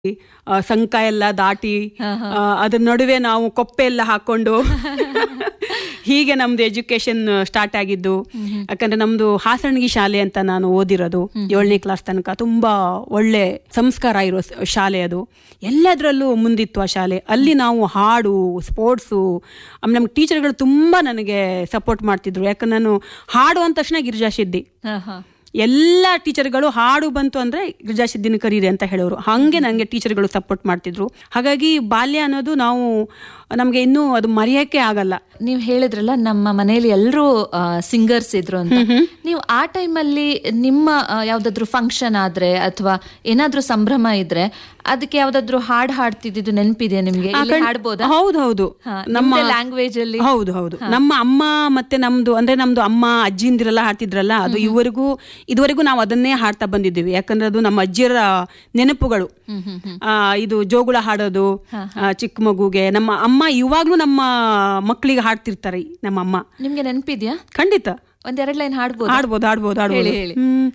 ಆ, ಸಂಕ ಎಲ್ಲ ದಾಟಿ ಆ, ಅದ್ರ ನಡುವೆ ನಾವು ಕೊಪ್ಪೆ ಎಲ್ಲ ಹಾಕೊಂಡು ಹೀಗೆ ನಮ್ದು ಎಜುಕೇಶನ್ ಸ್ಟಾರ್ಟ್ ಆಗಿದ್ದು ಯಾಕಂದ್ರೆ ನಮ್ದು ಹಾಸಣಗಿ ಶಾಲೆ ಅಂತ ನಾನು ಓದಿರೋದು ಏಳನೇ ಕ್ಲಾಸ್ ತನಕ ತುಂಬಾ ಒಳ್ಳೆ ಸಂಸ್ಕಾರ ಇರೋ ಸ- ಶಾಲೆ ಅದು ಎಲ್ಲದರಲ್ಲೂ ಮುಂದಿತ್ತು ಆ ಶಾಲೆ ಅಲ್ಲಿ ನಾವು ಹಾಡು ಸ್ಪೋರ್ಟ್ಸು ಆಮೇಲೆ ನಮ್ಗೆ ಟೀಚರ್ಗಳು ತುಂಬಾ ನನಗೆ ಸಪೋರ್ಟ್ ಮಾಡ್ತಿದ್ರು ಯಾಕಂದ್ರೆ ನಾನು ಹಾಡು ಅಂದ ತಕ್ಷಣ ಗಿರಿಜಾ ಸಿದ್ದಿ ಹಾ, ಹಾ. ಎಲ್ಲ ಟೀಚರ್ಗಳು ಹಾಡು ಬಂತು ಅಂದ್ರೆ ಗಿರಿಜಾ ಸಿದ್ದಿನ ಕರೀರಿ ಅಂತ ಹೇಳೋರು ಹಂಗೆ ನನಗೆ ಟೀಚರ್ಗಳು ಸಪೋರ್ಟ್ ಮಾಡ್ತಿದ್ರು ಹಾಗಾಗಿ ಬಾಲ್ಯ ಅನ್ನೋದು ನಾವು ನಮಗೆ ಇನ್ನೂ ಅದು ಮರೆಯಕ್ಕೆ ಆಗಲ್ಲ ನೀವ್ ಹೇಳಿದ್ರಲ್ಲ ನಮ್ಮ ಮನೆಯಲ್ಲಿ ಎಲ್ಲರೂ ಸಿಂಗರ್ಸ್ ಇದ್ರು ಅಂತ ನೀವು ಆ ಟೈಮಲ್ಲಿ ನಿಮ್ಮ ಆ, ಯಾವ್ದಾದ್ರು ಫಂಕ್ಷನ್ ಆದ್ರೆ ಅಥವಾ ಏನಾದ್ರೂ ಸಂಭ್ರಮ ಇದ್ರೆ ಅದಕ್ಕೆ ಯಾವ್ದಾದ್ರು ಹಾಡ್ ಹಾಡ್ತಿದ್ದು ನೆನಪಿದೆಯಾ ನಿಮ್ಗೆ ಇಲ್ಲಿ ಹಾಡ್ಬೋದಾ ಹೌದು ಹೌದು ಹಾ, ನಮ್ಮ ನಿಮ್ದೇ language ಅಲ್ಲಿ? ಹೌದು ಹೌದು ನಮ್ಮ ಅಮ್ಮ ಮತ್ತೆ ನಮ್ದು ಅಂದ್ರೆ ನಮ್ದು ಅಮ್ಮ ಅಜ್ಜಿಂದಿರೆಲ್ಲ ಹಾಡ್ತಿದ್ರಲ್ಲ ಅದು ಇವರೆಗೂ ಇದುವರೆಗೂ ನಾವು ಅದನ್ನೇ ಹಾಡ್ತಾ ಬಂದಿದ್ದೀವಿ ಯಾಕಂದ್ರೆ ಅದು ನಮ್ಮ ಅಜ್ಜಿಯರ ನೆನಪುಗಳು ಆ, ಇದು ಜೋಗುಳ ಹಾಡೋದು ಆ, ಚಿಕ್ಕ ಮಗುಗೆ ನಮ್ಮ ಅಮ್ಮ ಇವಾಗ್ಲೂ ನಮ್ಮ ಮಕ್ಕಳಿಗೆ ಹಾಡ್ತಿರ್ತಾರೆ ನಮ್ಮ ಅಮ್ಮ ನಿಮ್ಗೆ ನೆನಪಿದ್ಯಾ ಖಂಡಿತ ಒಂದೆರಡ್ ಲೈನ್ ಹಾಡ್ಬೋದು ಹಾಡ್ಬೋದು ಹಾಡ್ಬೋದು ಹಾಡ್ಬೋದು ಹೇಳಿ, ಹೇಳಿ. ಹ್ಮ್